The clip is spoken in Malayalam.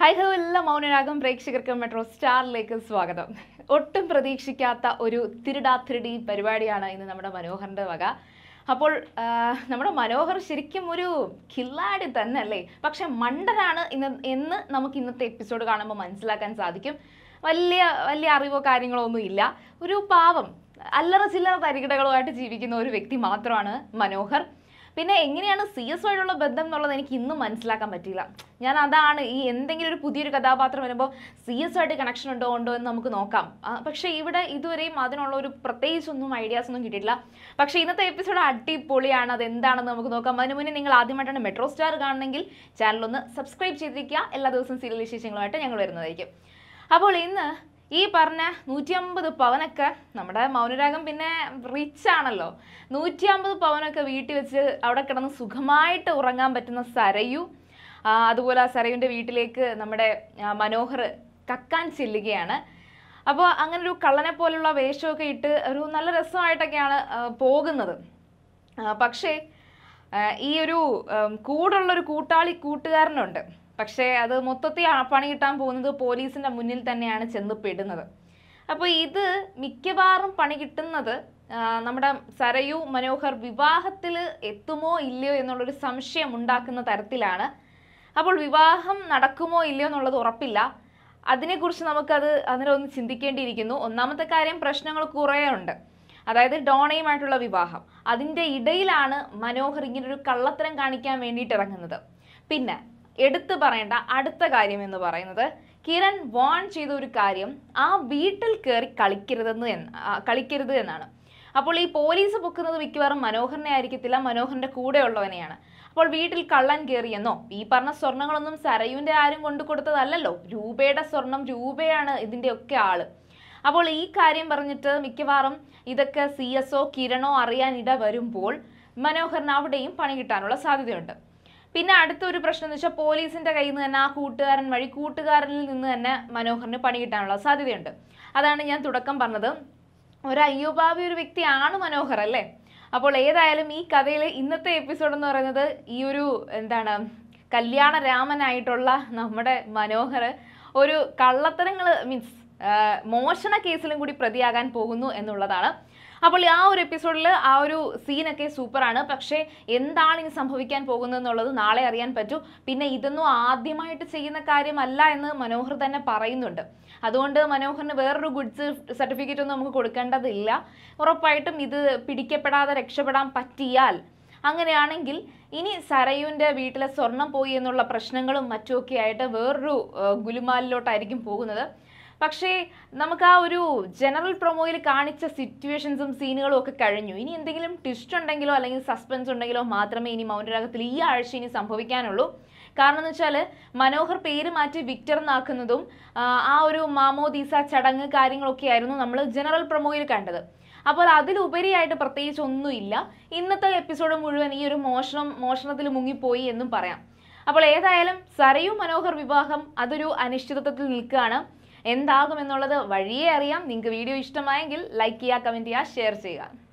ഹായ് ഹലോ എല്ലാ മൗനരാഗം പ്രേക്ഷകർക്ക് മെട്രോ സ്റ്റാറിലേക്ക് സ്വാഗതം ഒട്ടും പ്രതീക്ഷിക്കാത്ത ഒരു തിരുടാത്തിരുടി പരിപാടിയാണ് ഇന്ന് നമ്മുടെ മനോഹറിന്റെ വക അപ്പോൾ ആ, നമ്മുടെ മനോഹർ ശരിക്കും ഒരു കില്ലാടി തന്നെ അല്ലേ പക്ഷെ മണ്ടനാണ് ഇന്ന് എന്ന് നമുക്ക് ഇന്നത്തെ എപ്പിസോഡ് കാണുമ്പോൾ മനസ്സിലാക്കാൻ സാധിക്കും വലിയ വലിയ അറിവോ കാര്യങ്ങളോ ഒന്നും ഇല്ല ഒരു പാവം അല്ലറ ചില്ലറ തരികിടകളുമായിട്ട് ജീവിക്കുന്ന ഒരു വ്യക്തി മാത്രമാണ് മനോഹർ പിന്നെ എങ്ങനെയാണ് സി എസ് ആയിട്ടുള്ള ബന്ധം എന്നുള്ളത് എനിക്ക് ഇന്നും മനസ്സിലാക്കാൻ പറ്റിയില്ല ഞാൻ അതാണ് ഈ എന്തെങ്കിലും ഒരു പുതിയൊരു കഥാപാത്രം വരുമ്പോൾ സി എസ് ആയിട്ട് കണക്ഷൻ ഉണ്ടോ ഉണ്ടോ എന്ന് നമുക്ക് നോക്കാം ആ, പക്ഷേ ഇവിടെ ഇതുവരെയും അതിനുള്ള ഒരു പ്രത്യേകിച്ചൊന്നും ഐഡിയാസ് ഒന്നും കിട്ടിയിട്ടില്ല പക്ഷേ ഇന്നത്തെ എപ്പിസോഡ് അടിപൊളിയാണ് അത് എന്താണെന്ന് നമുക്ക് നോക്കാം അതിന് മുന്നേ നിങ്ങൾ ആദ്യമായിട്ടാണ് മെട്രോ സ്റ്റാർ കാണണമെങ്കിൽ ചാനൽ ഒന്ന് സബ്സ്ക്രൈബ് ചെയ്തിരിക്കുക എല്ലാ ദിവസവും സീരിയൽ വിശേഷങ്ങളുമായിട്ട് ഞങ്ങൾ വരുന്നതായിരിക്കും അപ്പോൾ ഇന്ന് ഈ പറഞ്ഞ നൂറ്റി അമ്പത് പവനൊക്കെ നമ്മുടെ മൗനരാഗം പിന്നെ റിച്ച് ആണല്ലോ നൂറ്റി അമ്പത് പവനൊക്കെ വീട്ടിൽ വെച്ച് അവിടെ കിടന്ന് സുഖമായിട്ട് ഉറങ്ങാൻ പറ്റുന്ന സരയു ആ, അതുപോലെ ആ സരയുൻ്റെ വീട്ടിലേക്ക് നമ്മുടെ ആ, മനോഹർ കക്കാൻ ചെല്ലുകയാണ് അപ്പോൾ അങ്ങനെ ഒരു കള്ളനെ പോലുള്ള വേഷമൊക്കെ ഇട്ട് ഒരു നല്ല രസമായിട്ടൊക്കെയാണ് ആ, പോകുന്നത് ആ, പക്ഷേ ആ, ഈ ഒരു ഉം, കൂടുള്ള ഒരു കൂട്ടാളി കൂട്ടുകാരനുണ്ട് പക്ഷേ അത് മൊത്തത്തിൽ ആ പണി കിട്ടാൻ പോകുന്നത് പോലീസിന്റെ മുന്നിൽ തന്നെയാണ് ചെന്ന് പെടുന്നത് അപ്പോൾ ഇത് മിക്കവാറും പണി കിട്ടുന്നത് ആ, നമ്മുടെ സരയു മനോഹർ വിവാഹത്തിൽ എത്തുമോ ഇല്ലയോ എന്നുള്ളൊരു സംശയം ഉണ്ടാക്കുന്ന തരത്തിലാണ് അപ്പോൾ വിവാഹം നടക്കുമോ ഇല്ലയോ എന്നുള്ളത് ഉറപ്പില്ല അതിനെക്കുറിച്ച് നമുക്കത് അതിനൊന്ന് ചിന്തിക്കേണ്ടിയിരിക്കുന്നു ഒന്നാമത്തെ കാര്യം പ്രശ്നങ്ങൾ കുറേ ഉണ്ട് അതായത് ഡോണയുമായിട്ടുള്ള വിവാഹം അതിൻ്റെ ഇടയിലാണ് മനോഹർ ഇങ്ങനൊരു കള്ളത്തരം കാണിക്കാൻ വേണ്ടിയിട്ട് ഇറങ്ങുന്നത് പിന്നെ എടുത്തു പറയേണ്ട അടുത്ത കാര്യം എന്ന് പറയുന്നത് കിരൺ വാൺ ചെയ്ത ഒരു കാര്യം ആ വീട്ടിൽ കയറി കളിക്കരുതെന്ന് എന്ന് ആ, കളിക്കരുത് എന്നാണ് അപ്പോൾ ഈ പോലീസ് പൊക്കുന്നത് മിക്കവാറും മനോഹറിനെ ആയിരിക്കത്തില്ല മനോഹറിന്റെ കൂടെയുള്ളവനെയാണ് അപ്പോൾ വീട്ടിൽ കള്ളൻ കയറിയെന്നോ ഈ പറഞ്ഞ സ്വർണ്ണങ്ങളൊന്നും സരയുവിന്റെ ആരും കൊണ്ടു കൊടുത്തതല്ലല്ലോ രൂപയുടെ സ്വർണം രൂപയാണ് ഇതിന്റെയൊക്കെ ആള് അപ്പോൾ ഈ കാര്യം പറഞ്ഞിട്ട് മിക്കവാറും ഇതൊക്കെ സി എസ് ഒ കിരണോ അറിയാൻ ഇട വരുമ്പോൾ മനോഹറിന് അവിടെയും പണി കിട്ടാനുള്ള സാധ്യതയുണ്ട് പിന്നെ അടുത്ത ഒരു പ്രശ്നം എന്ന് വെച്ചാൽ പോലീസിന്റെ കയ്യിൽ നിന്ന് തന്നെ ആ കൂട്ടുകാരൻ വഴി കൂട്ടുകാരനിൽ നിന്ന് തന്നെ മനോഹറിന് പണി കിട്ടാനുള്ള സാധ്യതയുണ്ട് അതാണ് ഞാൻ തുടക്കം പറഞ്ഞത് ഒരു അയ്യോഭാവി ഒരു വ്യക്തിയാണ് മനോഹർ അല്ലേ അപ്പോൾ ഏതായാലും ഈ കഥയിലെ ഇന്നത്തെ എപ്പിസോഡ് എന്ന് പറയുന്നത് ഈ ഒരു എന്താണ് കല്യാണ രാമനായിട്ടുള്ള നമ്മുടെ മനോഹർ ഒരു കള്ളത്തരങ്ങൾ മീൻസ് മോഷണ കേസിലും കൂടി പ്രതിയാകാൻ പോകുന്നു എന്നുള്ളതാണ് അപ്പോൾ ആ ഒരു എപ്പിസോഡിൽ ആ ഒരു സീനൊക്കെ സൂപ്പറാണ് പക്ഷേ എന്താണ് ഇനി സംഭവിക്കാൻ പോകുന്നത് എന്നുള്ളത് നാളെ അറിയാൻ പറ്റൂ പിന്നെ ഇതൊന്നും ആദ്യമായിട്ട് ചെയ്യുന്ന കാര്യമല്ല എന്ന് മനോഹർ തന്നെ പറയുന്നുണ്ട് അതുകൊണ്ട് മനോഹറിന് വേറൊരു ഗുഡ്സ് സർട്ടിഫിക്കറ്റ് ഒന്നും നമുക്ക് കൊടുക്കേണ്ടതില്ല ഉറപ്പായിട്ടും ഇത് പിടിക്കപ്പെടാതെ രക്ഷപ്പെടാൻ പറ്റിയാൽ അങ്ങനെയാണെങ്കിൽ ഇനി സരയുവിൻ്റെ വീട്ടിലെ സ്വർണം പോയി എന്നുള്ള പ്രശ്നങ്ങളും മറ്റുമൊക്കെ ആയിട്ട് വേറൊരു ആ, ഗുലുമാലിലോട്ടായിരിക്കും പോകുന്നത് പക്ഷേ നമുക്ക് ആ ഒരു ജനറൽ പ്രൊമോയിൽ കാണിച്ച സിറ്റുവേഷൻസും സീനുകളും ഒക്കെ കഴിഞ്ഞു ഇനി എന്തെങ്കിലും ട്വിസ്റ്റ് ഉണ്ടെങ്കിലോ അല്ലെങ്കിൽ സസ്പെൻസ് ഉണ്ടെങ്കിലോ മാത്രമേ ഇനി മൗനരാഗത്തിൽ ഈ ആഴ്ച ഇനി സംഭവിക്കാനുള്ളൂ കാരണം എന്ന് വെച്ചാൽ മനോഹർ പേര് മാറ്റി വിക്ടർ എന്നാക്കുന്നതും ആ, ആ ഒരു മാമോദീസ ചടങ്ങ് കാര്യങ്ങളൊക്കെ ആയിരുന്നു നമ്മൾ ജനറൽ പ്രൊമോയിൽ കണ്ടത് അപ്പോൾ അതിലുപരിയായിട്ട് പ്രത്യേകിച്ച് ഒന്നുമില്ല ഇന്നത്തെ എപ്പിസോഡ് മുഴുവൻ ഈ ഒരു മോഷണം മോഷണത്തിൽ മുങ്ങിപ്പോയി എന്നും പറയാം അപ്പോൾ ഏതായാലും സരയു മനോഹർ വിവാഹം അതൊരു അനിശ്ചിതത്വത്തിൽ നിൽക്കുകയാണ് എന്താകുമെന്നുള്ളത് വഴിയേ അറിയാം നിങ്ങൾക്ക് വീഡിയോ ഇഷ്ടമായെങ്കിൽ ലൈക്ക് ചെയ്യുക കമൻറ്റ് ചെയ്യുക ഷെയർ ചെയ്യുക